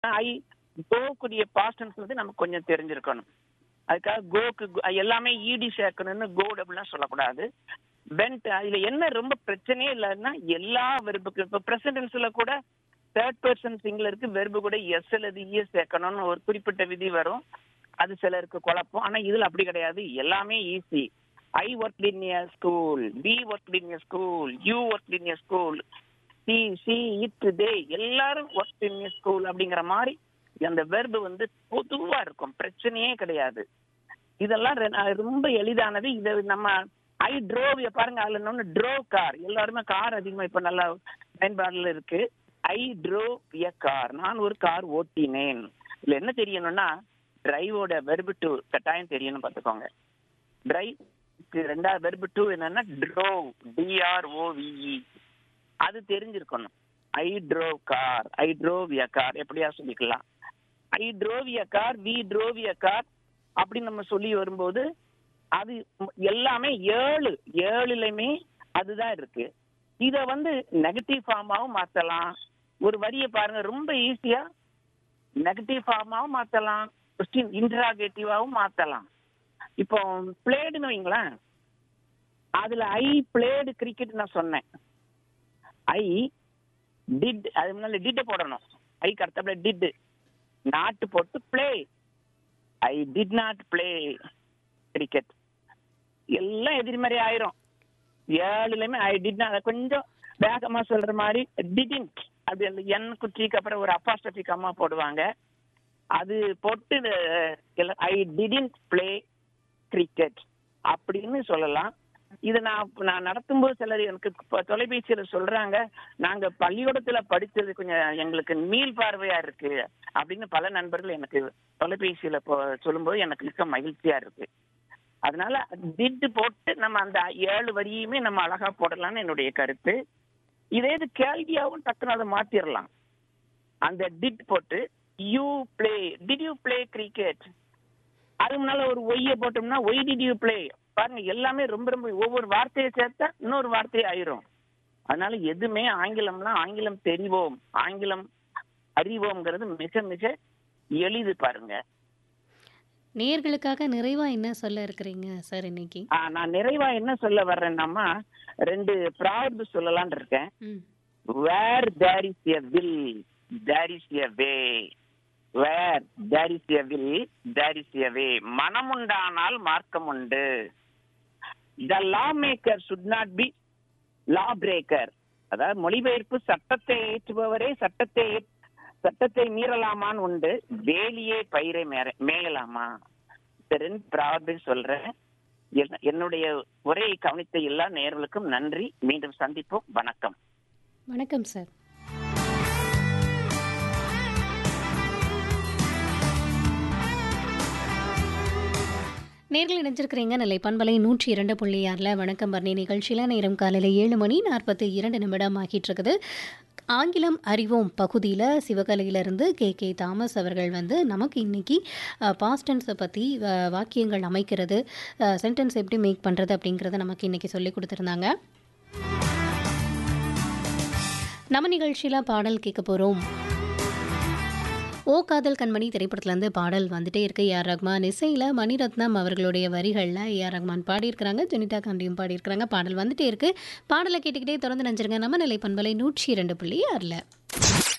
ஐ கோக்குரிய பாஸ்டன்ஸ் வந்து நமக்கு கொஞ்சம் தெரிஞ்சிருக்கணும் அதுக்காக கோக்கு go- எல்லாமே ஈடி சேர்க்கணும்னு கோ அப்படிலாம் சொல்லக்கூடாது பென்ட் இதுல என்ன ரொம்ப பிரச்சனையே இல்லைன்னா எல்லா வெர்புக்கு இப்போ பிரசிடென்ஸ்ல கூட தேர்ட் பர்சன் சிங்குலருக்கு வெர்பு கூட எஸ் அல்லது இஎஸ் சேர்க்கணும்னு ஒரு குறிப்பிட்ட விதி வரும் அது சிலருக்கு குழப்பம் ஆனா இதுல அப்படி கிடையாது எல்லாமே easy I work in a school be work in a school you work in a school she she it they எல்லாரும் ஒர்க் இன் எ ஸ்கூல் அப்படிங்கிற மாதிரி அந்த வெர்பு வந்து பொதுவா இருக்கும் பிரச்சனையே கிடையாது இதெல்லாம் ரெ- அஹ் ரொம்ப எளிதானது இதை நம்ம ஐ ட்ரோவ் பாருங்க அதுல இன்னொன்னு ட்ரோவ் கார் எல்லாருமே கார் அதிகமா இப்ப நல்லா பயன்பாடுல இருக்கு ஐ ட்ரோவ் எ கார் நான் ஒரு கார் ஓட்டினேன் இதுல என்ன தெரியணும்னா டிரைவோட வெர்பு டு கட்டாயம் தெரியணும் பார்த்துக்கோங்க டிரைவ் ரெண்டாவது வெர்பு டூ என்னன்னா ட்ரோவ் டிஆர்ஓவிஇ அது தெரிஞ்சிருக்கணும் I drove car I drove a car எப்படியா சொல்லிக்கலாம் I drove a car we drove a car அப்படின்னு நம்ம சொல்லி வரும்போது அது ம்- எல்லாமே ஏழு ஏழுலையுமே அதுதான் இருக்கு இத வந்து நெகட்டிவ் ஃபார்மாவும் மாத்தலாம் ஒரு வரியை பாருங்க ரொம்ப ஈஸியா நெகட்டிவ் ஃபார்மாவும் மாத்தலாம் கொஸ்டின் இன்டராகேட்டிவாவும் மாத்தலாம் இப்போ பிளேடுன்னு வைங்களேன் அதுல ஐ பிளேடு கிரிக்கெட் நான் சொன்னேன் ஐ டிட் அது முன்னால டிட் போடணும் ஐ கரெக்டாக டிட் நாட்டு போட்டு play I did not play cricket எல்லாம் எதிர்மறை ஆயிரும் ஏழுலையுமே ஐ டிட் நாட் கொஞ்சம் வேகமா சொல்ற மாதிரி டிடின்ட் அப்படி அந்த என் குச்சிக்கு அப்புறம் ஒரு அப்பாஸ்டபி கம்மா போடுவாங்க அது போட்டு ஐ டிடின்ட் பிளே கிரிக்கெட் அப்படின்னு சொல்லலாம் இதை நான் இப்ப நான் நடத்தும்போது சிலர் எனக்கு இப்ப தொலைபேசியில சொல்றாங்க நாங்க பள்ளிக்கூடத்துல படிச்சது கொஞ்சம் எங்களுக்கு மீள் பார்வையா இருக்கு அப்படின்னு பல நண்பர்கள் எனக்கு தொலைபேசியில இப்போ சொல்லும்போது எனக்கு மிக்க மகிழ்ச்சியா இருக்கு அதனால டிட் போட்டு நம்ம அந்த ஏழு வரியுமே நம்ம அழகா போடலாம்னு என்னுடைய கருத்து இதே இது கேள்வியாவும் டக்குன்னு அதை மாத்திரலாம் அந்த டிட் போட்டு you play did you play cricket அது முன்னால ஒரு ஒய்ய போட்டோம்னா ஒய் டிட் யூ பிளே பாருங்க எல்லாமே ரொம்ப ரொம்ப ஒவ்வொரு வார்த்தையை சேர்த்தா இன்னொரு வார்த்தை ஆயிரும் அதனால எதுவுமே ஆங்கிலம்லாம் ஆங்கிலம் தெரிவோம் ஆங்கிலம் அறிவோம்ங்கிறது மிக மிக எளிது பாருங்க நேர்களுக்காக நிறைவா என்ன சொல்ல இருக்கிறீங்க சார் இன்னைக்கு ஆ, நான் நிறைவா என்ன சொல்ல வர்றேன்னாமா ரெண்டு ப்ராவர்பு சொல்லலாம்னு இருக்கேன் hmm where there is a will there is a way where there is a will there is a way மனமுண்டானால் மார்க்கம் உண்டு the law maker should not be law breaker அதாவது மொழிபெயர்ப்பு சட்டத்தை ஏற்றுபவரே சட்டத்தை ஏற்- சட்டத்தை மீறலாமான்னு உண்டு வேலியே பயிரை மேற- மேயலாமா இந்த ரெண்டு ப்ராவர்பையும் சொல்றேன் என்ன- என்னுடைய உரையை கவனித்த எல்லா நேயர்களுக்கும் நன்றி மீண்டும் சந்திப்போம் வணக்கம் வணக்கம் சார் நேர்கள் இணைஞ்சிருக்கிறீங்க நிலை பண்பலை நூற்றி இரண்டு புள்ளி ஆறில் வணக்கம் பர்ணி நிகழ்ச்சியில் நேரம் காலையில் ஏழு மணி நாற்பத்தி இரண்டு நிமிடம் ஆகிட்டு இருக்குது ஆங்கிலம் அறிவோம் பகுதியில் சிவகலையிலிருந்து கே கே தாமஸ் அவர்கள் வந்து நமக்கு இன்னைக்கு பாஸ்டன்ஸை பற்றி வாக்கியங்கள் அமைக்கிறது சென்டென்ஸ் எப்படி மேக் பண்ணுறது அப்படிங்கிறத நமக்கு இன்னைக்கு சொல்லி கொடுத்துருந்தாங்க நம்ம நிகழ்ச்சியில் பாடல் கேட்க போகிறோம் ஓ காதல் கண்மணி திரைப்படத்துலேருந்து பாடல் வந்துட்டே இருக்கு ஏஆர் ரஹ்மான் இசையில் மணிரத்னம் அவர்களுடைய வரிகளில் ஏஆர் ரஹ்மான் பாடியிருக்கிறாங்க ஜெனிதா காண்டியும் பாடியிருக்கிறாங்க பாடல் வந்துட்டே இருக்கு பாடலை கேட்டுக்கிட்டே தொடர்ந்து நினைச்சிருங்க நம்ம நிலை பண்பலை நூற்றி இரண்டு புள்ளி ஆறில்